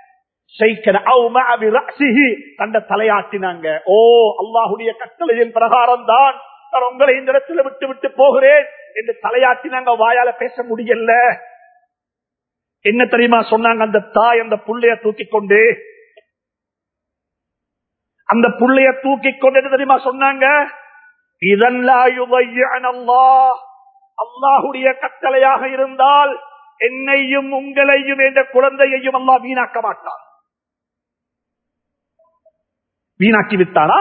தந்த தலையாட்டினாங்க ஓ அல்லாஹுடைய கட்டளையின் பிரகாரம் தான் நான் உங்களை இந்த இடத்துல விட்டு விட்டு போகிறேன் என்று தலையாட்டினாங்க வாயால பேச முடியல என்ன தெரியுமா சொன்னாங்க அந்த தாய் அந்த புள்ளைய தூக்கி கொண்டு அந்த புள்ளைய தூக்கி கொண்டு என்ன தெரியுமா சொன்னாங்க இதெல்லாம் அல்லாஹுடைய கட்டளையாக இருந்தால் என்னையும் உங்களையும் என்ற குழந்தையையும் அல்லா வீணாக்க மாட்டான் வீணாக்கி விட்டாரா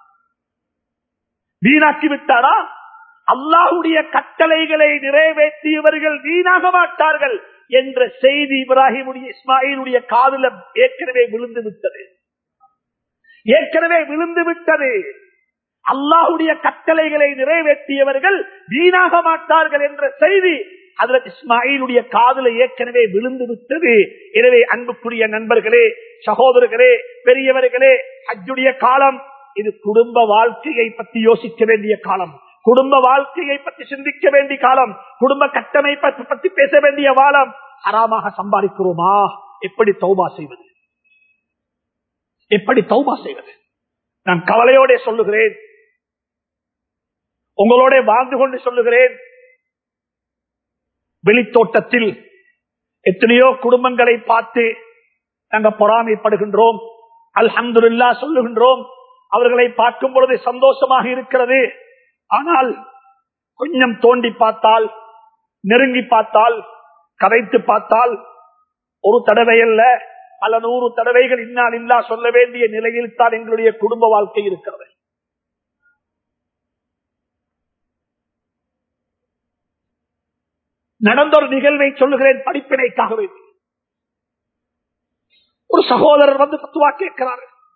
வீணாக்கி விட்டாரா அல்லாஹுடைய கட்டளைகளை நிறைவேற்றியவர்கள் வீணாக மாட்டார்கள் என்ற செய்தி இப்ராஹிமுடைய இஸ்மாயிலுடைய காதல ஏற்கனவே விழுந்து விட்டது ஏற்கனவே விழுந்து விட்டது அல்லாஹுடைய கட்டளைகளை நிறைவேற்றியவர்கள் வீணாக மாட்டார்கள் என்ற செய்தி அதுல இஸ்மாயிலுடைய காதல ஏற்கனவே விழுந்து விட்டது எனவே அன்புக்குரிய நண்பர்களே சகோதரர்களே பெரியவர்களே அஜுடைய காலம் இது குடும்ப வாழ்க்கையை பற்றி யோசிக்க வேண்டிய காலம் குடும்ப வாழ்க்கையை பற்றி சிந்திக்க வேண்டிய காலம் குடும்ப கட்டமைப்பை பற்றி பேச வேண்டிய காலம் அறாமாக சம்பாதிக்கிறோமா எப்படி தௌபா செய்வது எப்படி தௌபா செய்வது நான் கவலையோட சொல்லுகிறேன் உங்களோட வாழ்ந்து கொண்டு சொல்லுகிறேன் வெளித்தோட்டத்தில் எத்தனையோ குடும்பங்களை பார்த்து நாங்கள் பொறாமைப்படுகின்றோம் அல்ஹம்துல்லா சொல்லுகின்றோம் அவர்களை பார்க்கும் பொழுது சந்தோஷமாக இருக்கிறது ஆனால் கொஞ்சம் தோண்டி பார்த்தால் நெருங்கி பார்த்தால் கதைத்து பார்த்தால் ஒரு தடவை அல்ல பல நூறு தடவைகள் இன்னால் இல்லா சொல்ல வேண்டிய நிலையில் தான் எங்களுடைய குடும்ப வாழ்க்கை இருக்கிறது நடந்த ஒரு நிகழ்வை சொல்லுகிறேன் படிப்பினைக்காக வேண்டி ஒரு சகோதரர் வந்து பத்துவா கேட்கிறார்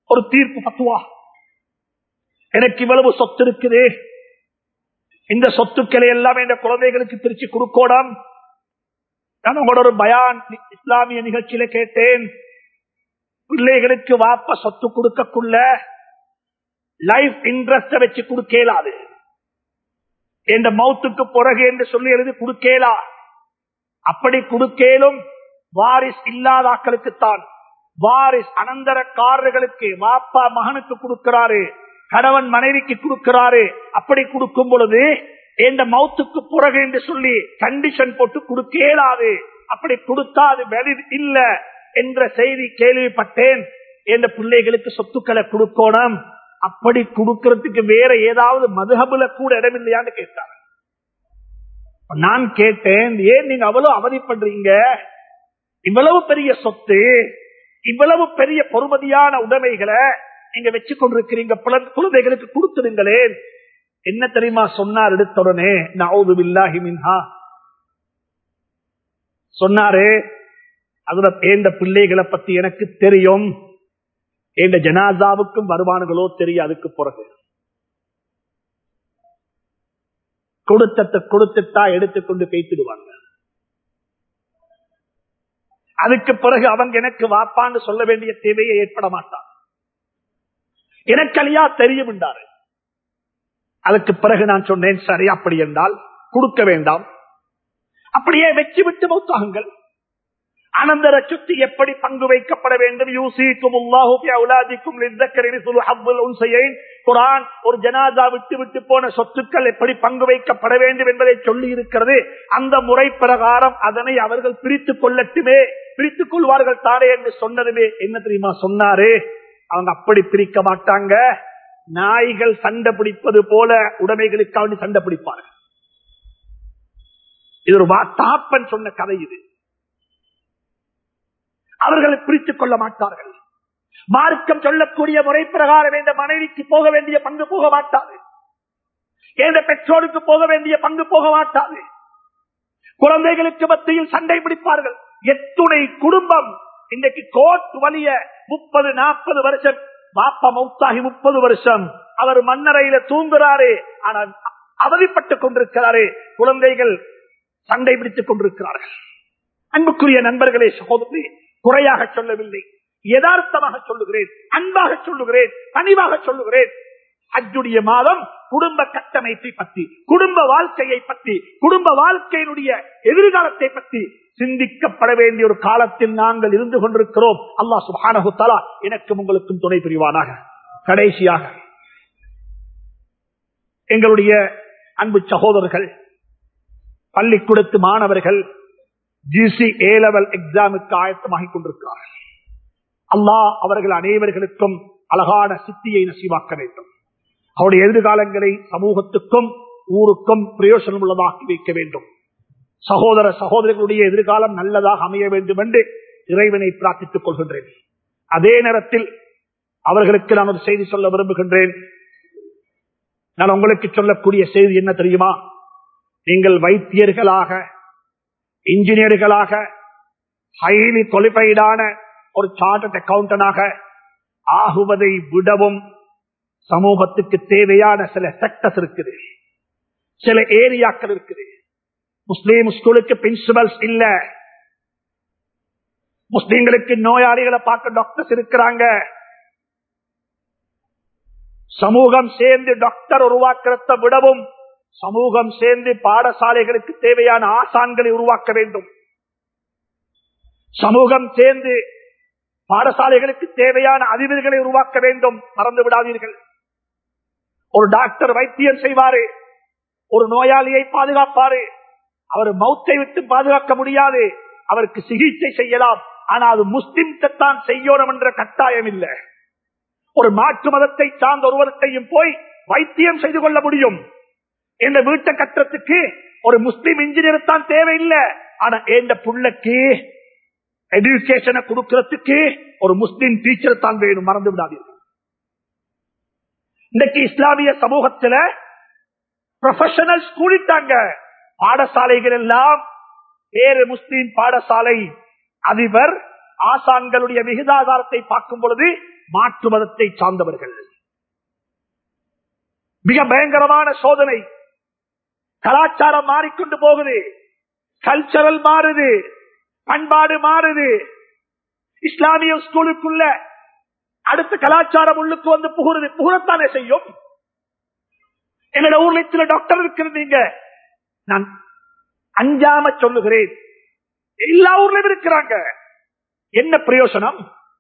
ஒரு தீர்ப்பு பத்துவா எனக்கு இவ்வளவு சொத்து இருக்குது இந்த சொத்துக்களை எல்லாம் என் குழந்தைகளுக்கு பிரிச்சு கொடுக்கோடாம் நான் உங்களோட ஒரு பயான் இஸ்லாமிய நிகழ்ச்சியில கேட்டேன் பிள்ளைகளுக்கு வாப்ப சொத்து கொடுக்கக்குள்ள லைஃப் இன்ட்ரெஸ்ட வச்சு கொடுக்கலாது என்ற மௌத்துக்கு பிறகு என்று சொல்லி எழுதி கொடுக்கலா அப்படி கொடுக்கலும் வாரிஸ் இல்லாத ஆக்களுக்குத்தான் வாரிஸ் அனந்தரக்காரர்களுக்கு வாப்பா மகனுக்கு கொடுக்கிறாரு கணவன் மனைவிக்கு கொடுக்கிறாரு அப்படி கொடுக்கும் பொழுது இந்த மௌத்துக்கு பிறகு என்று சொல்லி கண்டிஷன் போட்டு கொடுக்கலாது அப்படி கொடுத்தா அது வெளி இல்ல என்ற செய்தி கேள்விப்பட்டேன் என்ற பிள்ளைகளுக்கு சொத்துக்களை கொடுக்கணும் அப்படி கொடுக்கறதுக்கு வேற ஏதாவது மதுகபுல கூட இடம் இல்லையான்னு கேட்டாங்க நான் கேட்டேன் ஏன் நீங்க அவ்வளவு அவதிப்படுறீங்க இவ்வளவு பெரிய சொத்து இவ்வளவு பெரிய பொறுமதியான உடைமைகளை நீங்க வச்சு கொண்டிருக்கிறீங்க குழந்தைகளுக்கு கொடுத்துடுங்களேன் என்ன தெரியுமா சொன்னார் எடுத்துடனே நவுது பில்லாஹி மின்ஹா சொன்னாரு அதுல ஏந்த பிள்ளைகளை பத்தி எனக்கு தெரியும் எந்த ஜனாதாவுக்கும் வருமானங்களோ தெரியும் அதுக்கு பிறகு கொடுத்தத்தை கொடுத்துட்டா எடுத்துக்கொண்டு கைத்திடுவாங்க அதுக்கு பிறகு அவங்க எனக்கு வாப்பான்னு சொல்ல வேண்டிய தேவையை ஏற்பட மாட்டார் எனக்கு அழியா தெரியும் என்றாரு அதுக்கு பிறகு நான் சொன்னேன் சரி அப்படி என்றால் கொடுக்க வேண்டாம் அப்படியே வெற்றி விட்டு மௌத்தாகுங்கள் அனந்தர சுத்தி எப்படி பங்கு வைக்கப்பட வேண்டும் யூசிக்கும் குரான் ஒரு ஜனாதா விட்டு விட்டு போன சொத்துக்கள் எப்படி பங்கு வைக்கப்பட வேண்டும் என்பதை சொல்லி இருக்கிறது அந்த முறை பிரகாரம் அதனை அவர்கள் பிரித்துக் கொள்ளட்டுமே பிரித்துக் கொள்வார்கள் தானே என்று சொன்னதுமே என்ன தெரியுமா சொன்னாரு அவங்க அப்படி பிரிக்க மாட்டாங்க நாய்கள் சண்டை பிடிப்பது போல உடைமைகளுக்காக சண்டை பிடிப்பார்கள் இது ஒரு தாப்பன் சொன்ன கதை இது அவர்களை பிரித்துக் கொள்ள மாட்டார்கள் மார்க்கம் சொல்லக்கூடிய முறை பிரகாரம் இந்த மனைவிக்கு போக வேண்டிய பங்கு போக மாட்டாது எந்த பெற்றோருக்கு போக வேண்டிய பங்கு போக மாட்டாது குழந்தைகளுக்கு மத்தியில் சண்டை பிடிப்பார்கள் எத்துணை குடும்பம் இன்றைக்கு கோர்ட் வலிய முப்பது நாற்பது வருஷம் பாப்பா மௌத்தாகி முப்பது வருஷம் அவர் மன்னரையில தூங்குறாரு ஆனால் அவதிப்பட்டுக் கொண்டிருக்கிறாரு குழந்தைகள் சண்டை பிடித்துக் கொண்டிருக்கிறார்கள் அன்புக்குரிய நண்பர்களே சகோதரி குறையாக சொல்லவில்லை யதார்த்தமாக சொல்லுகிறேன் அன்பாக சொல்லுகிறேன் பணிவாக சொல்லுகிறேன் அஜுடைய மாதம் குடும்ப கட்டமைப்பை பற்றி குடும்ப வாழ்க்கையை பற்றி குடும்ப வாழ்க்கையினுடைய எதிர்காலத்தை பற்றி சிந்திக்கப்பட வேண்டிய ஒரு காலத்தில் நாங்கள் இருந்து கொண்டிருக்கிறோம் அல்லா சுபானகு தலா எனக்கும் உங்களுக்கும் துணை புரிவானாக கடைசியாக எங்களுடைய அன்பு சகோதரர்கள் பள்ளிக்கூடத்து மாணவர்கள் ஜிசி ஏ லெவல் எக்ஸாமுக்கு ஆயத்தமாகிக் கொண்டிருக்கிறார்கள் அல்லாஹ் அவர்கள் அனைவர்களுக்கும் அழகான சித்தியை நசீவாக்க வேண்டும் அவருடைய எதிர்காலங்களை சமூகத்துக்கும் ஊருக்கும் பிரயோசனம் உள்ளதாக்கி வைக்க வேண்டும் சகோதர சகோதரிகளுடைய எதிர்காலம் நல்லதாக அமைய வேண்டும் என்று இறைவனை பிரார்த்தித்துக் கொள்கின்றேன் அதே நேரத்தில் அவர்களுக்கு நான் ஒரு செய்தி சொல்ல விரும்புகின்றேன் நான் உங்களுக்கு சொல்லக்கூடிய செய்தி என்ன தெரியுமா நீங்கள் வைத்தியர்களாக இன்ஜினியர்களாக ஹைலி குவாலிஃபைடான ஒரு சார்ட்டட் அக்கௌண்டனாக ஆகுவதை விடவும் சமூகத்துக்கு தேவையான சில செக்டர்ஸ் இருக்குது சில ஏரியாக்கள் இருக்குது முஸ்லீம் ஸ்கூலுக்கு பிரின்சிபல்ஸ் இல்ல முஸ்லீம்களுக்கு நோயாளிகளை பார்க்க டாக்டர்ஸ் இருக்கிறாங்க சமூகம் சேர்ந்து டாக்டர் உருவாக்குறத விடவும் சமூகம் சேர்ந்து பாடசாலைகளுக்கு தேவையான ஆசான்களை உருவாக்க வேண்டும் சமூகம் சேர்ந்து பாடசாலைகளுக்கு தேவையான அதிபர்களை உருவாக்க வேண்டும் மறந்து விடாதீர்கள் ஒரு டாக்டர் வைத்தியம் செய்வாரு ஒரு நோயாளியை பாதுகாப்பாரு அவர் மௌத்தை விட்டு பாதுகாக்க முடியாது அவருக்கு சிகிச்சை செய்யலாம் ஆனா அது முஸ்லிம்தான் செய்யணும் என்ற கட்டாயம் இல்லை ஒரு மாற்று மதத்தை சார்ந்த ஒருவர்கிட்டையும் போய் வைத்தியம் செய்து கொள்ள முடியும் இந்த வீட்டை கட்டுறதுக்கு ஒரு முஸ்லிம் இன்ஜினியர் தான் தேவையில்லை ஆனா எந்த புள்ளக்கு எஜுகேஷனை கொடுக்கறதுக்கு ஒரு முஸ்லிம் டீச்சர் தான் வேணும் மறந்து விடாதீர்கள் இன்னைக்கு இஸ்லாமிய சமூகத்துல ப்ரொஃபஷனல் கூடிட்டாங்க பாடசாலைகள் எல்லாம் வேறு முஸ்லிம் பாடசாலை அதிபர் ஆசான்களுடைய விகிதாதாரத்தை பார்க்கும் பொழுது மாற்று மதத்தை சார்ந்தவர்கள் மிக பயங்கரமான சோதனை கலாச்சாரம் மாறிக்கொண்டு போகுது கல்ச்சரல் மாறுது பண்பாடு மாறுது இஸ்லாமிய ஸ்கூலுக்குள்ள அடுத்த கலாச்சாரம் உள்ளுக்கு வந்து புகுறது புகழத்தானே செய்யும் என்னோட ஊர்ல சில டாக்டர் இருக்கிறீங்க நான் அஞ்சாம சொல்லுகிறேன் எல்லா ஊர்லயும் இருக்கிறாங்க என்ன பிரயோசனம்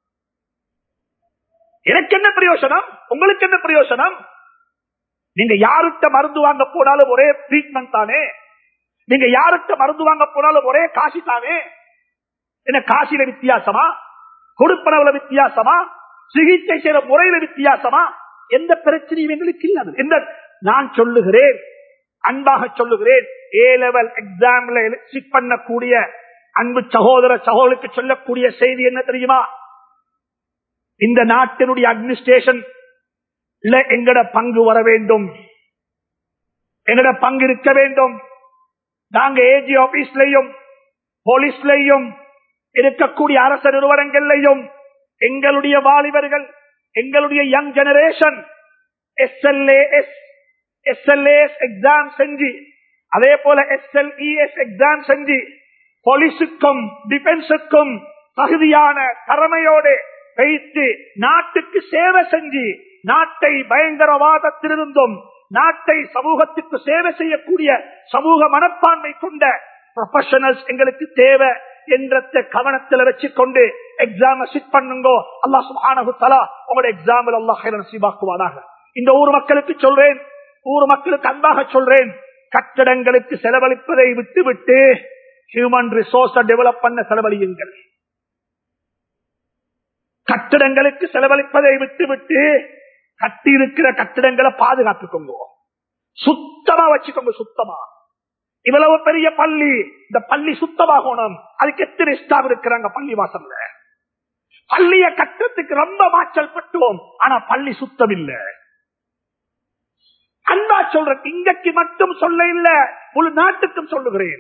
எனக்கு என்ன பிரயோசனம் உங்களுக்கு என்ன பிரயோசனம் நீங்க யாருட்ட மருந்து வாங்க போனாலும் ஒரே ட்ரீட்மெண்ட் தானே நீங்க யாருட்ட மருந்து வாங்க போனாலும் ஒரே காசி தானே என்ன காசில வித்தியாசமா கொடுப்பனவுல வித்தியாசமா சிகிச்சை செய்யற முறையில வித்தியாசமா எந்த பிரச்சனையும் எங்களுக்கு இல்லாது எந்த நான் சொல்லுகிறேன் அன்பாக சொல்லுகிறேன் ஏ லெவல் எக்ஸாம்ல சிட் பண்ணக்கூடிய அன்பு சகோதர சகோதரருக்கு சொல்லக்கூடிய செய்தி என்ன தெரியுமா இந்த நாட்டினுடைய அட்மினிஸ்ட்ரேஷன் எங்கட பங்கு வர வேண்டும் எங்கட பங்கு இருக்க வேண்டும் நாங்க ஏஜி ஆபீஸ்லயும் போலீஸ்லயும் இருக்கக்கூடிய அரச நிறுவனங்கள்லையும் எங்களுடைய வாலிபர்கள் எங்களுடைய young generation SLAS SLAS exam செஞ்சு அதே போல எஸ்எல்இஎஸ் எக்ஸாம் செஞ்சு போலீஸுக்கும் டிஃபென்ஸுக்கும் தகுதியான திறமையோடு வைத்து நாட்டுக்கு சேவை செஞ்சு நாட்டை பயங்கரவாதத்திலிருந்தும் நாட்டை சமூகத்துக்கு சேவை செய்யக்கூடிய சமூக மனப்பான்மை கொண்ட ப்ரொஃபஷனல்ஸ் எங்களுக்கு தேவை என்ற கவனத்தில் வச்சுக்கொண்டு எக்ஸாம் சிட் பண்ணுங்கோ அல்லா சுபானு தலா உங்களோட எக்ஸாம்பிள் அல்லாஹ் நசீபாக்குவானாக இந்த ஊர் மக்களுக்கு சொல்றேன் ஊர் மக்களுக்கு அன்பாக சொல்றேன் கட்டடங்களுக்கு செலவழிப்பதை விட்டு விட்டு ஹியூமன் ரிசோர்ஸ டெவலப் பண்ண செலவழியுங்கள் கட்டிடங்களுக்கு செலவழிப்பதை விட்டு விட்டு கட்டி இருக்கிற கட்டிடங்களை பாதுகாத்துக்கோங்க சுத்தமா வச்சுக்கோங்க சுத்தமா இவ்வளவு பெரிய பள்ளி இந்த பள்ளி சுத்தமாகணும் அதுக்கு எத்தனை ஸ்டாப் இருக்கிறாங்க பள்ளி வாசல்ல பள்ளிய கட்டத்துக்கு ரொம்ப மாச்சல் பட்டுவோம் ஆனா பள்ளி சுத்தம் இல்ல அன்பா சொல்றேன் இங்கக்கு மட்டும் சொல்ல இல்ல முழு நாட்டுக்கும் சொல்லுகிறேன்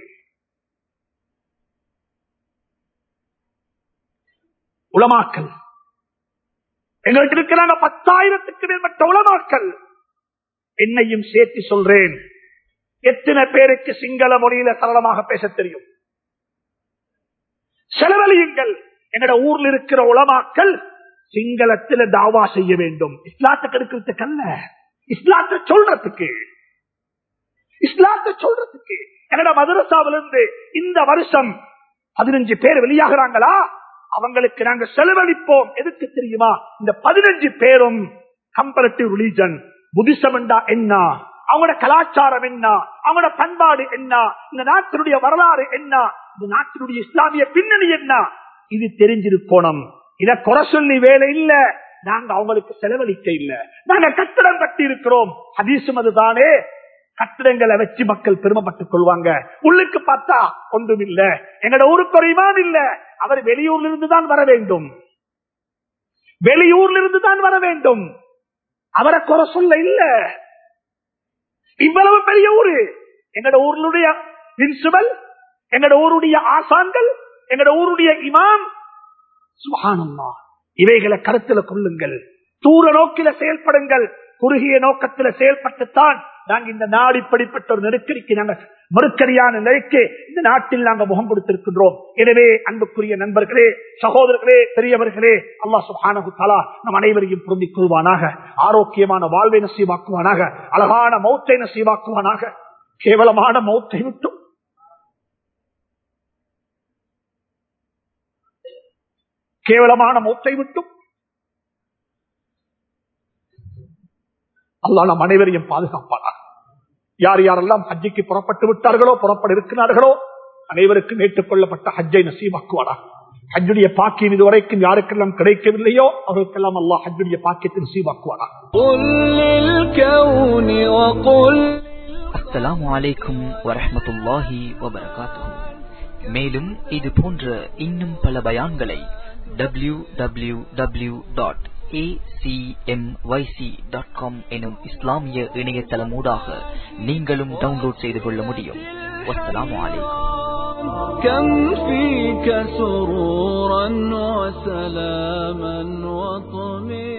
உளமாக்கல் எங்களுக்கு இருக்கிறாங்க பத்தாயிரத்துக்கு மேற்பட்ட உளமாக்கல் என்னையும் சேர்த்து சொல்றேன் எத்தனை பேருக்கு சிங்கள மொழியில சரளமாக பேச தெரியும் செலவழியுங்கள் எங்கட ஊர்ல இருக்கிற உளமாக்கல் சிங்களத்துல தாவா செய்ய வேண்டும் இஸ்லாத்துக்கு எடுக்கிறதுக்கு அல்ல இஸ்லாத்தை சொல்றதுக்கு இஸ்லாத்தை சொல்றதுக்கு என்னோட மதரசாவிலிருந்து இந்த வருஷம் பதினஞ்சு பேர் வெளியாகிறாங்களா அவங்களுக்கு நாங்க செலவழிப்போம் எதுக்கு தெரியுமா இந்த பதினஞ்சு பேரும் கம்பரட்டிவ் ரிலீஜன் புத்திசம் என்ன அவங்களோட கலாச்சாரம் என்ன அவங்களோட பண்பாடு என்ன இந்த நாட்டினுடைய வரலாறு என்ன இந்த நாட்டினுடைய இஸ்லாமிய பின்னணி என்ன இது தெரிஞ்சிருக்கணும் இத குறை சொல்லி வேலை இல்ல நாங்க அவங்களுக்கு செலவழிக்க இல்ல நாங்க கட்டடம் கட்டி இருக்கிறோம் ஹதீசும் அதுதானே கட்டிடங்களை வச்சு மக்கள் பெருமைப்பட்டுக் கொள்வாங்க உள்ளுக்கு பார்த்தா ஒன்றும் இல்ல எங்கட ஊருக்கு ஒரு இமாம் இல்ல அவர் வெளியூர்ல இருந்து தான் வர வேண்டும் வெளியூர்ல இருந்து தான் வர வேண்டும் அவரை குறை சொல்ல இல்ல இவ்வளவு பெரிய ஊரு எங்கட ஊருடைய பிரின்சிபல் எங்கட ஊருடைய ஆசான்கள் எங்கட ஊருடைய இமாம் சுகானம்மா இவைகளை கருத்துல கொள்ளுங்கள் தூர நோக்கில செயல்படுங்கள் குறுகிய நோக்கத்துல செயல்பட்டுத்தான் நாங்க இந்த நாடு இப்படிப்பட்ட ஒரு நெருக்கடிக்கு நாங்க மறுக்கடியான நிலைக்கு இந்த நாட்டில் நாங்க முகம் கொடுத்திருக்கின்றோம் எனவே அன்புக்குரிய நண்பர்களே சகோதரர்களே பெரியவர்களே அல்லா சுஹானு தலா நம் அனைவரையும் பொருந்திக் கொள்வானாக ஆரோக்கியமான வாழ்வை நசீவாக்குவானாக அழகான மௌத்தை நசீவாக்குவானாக கேவலமான மௌத்தை விட்டும் கேவலமான மௌத்தை விட்டும் அல்லா நம் அனைவரையும் பாதுகாப்பானாக யார் யாரெல்லாம் ஹஜ்ஜிக்கு புறப்பட்டு விட்டார்களோ புறப்பட இருக்கிறார்களோ அனைவருக்கும் ஏற்றுக்கொள்ளப்பட்ட ஹஜ்ஜை நசீவாக்குவாரா ஹஜ்ஜுடைய பாக்கியம் இதுவரைக்கும் யாருக்கெல்லாம் கிடைக்கவில்லையோ அவருக்கெல்லாம் அல்லாஹ் ஹஜ்ஜுடைய பாக்கியத்தை நசீவாக்குவாரா அஸ்ஸலாமு அலைக்கும் வரஹமத்துல்லாஹி வபரகாத்துஹு மேலும் இது போன்ற இன்னும் பல பயான்களை W W W dot acmyc.com எனும் இஸ்லாமிய இணையதளமூடாக நீங்களும் டவுன்லோட் செய்து கொள்ள முடியும் வஸ்ஸலாமு அலைக்கும் كم فيك سرورا وسلاما وطمئنا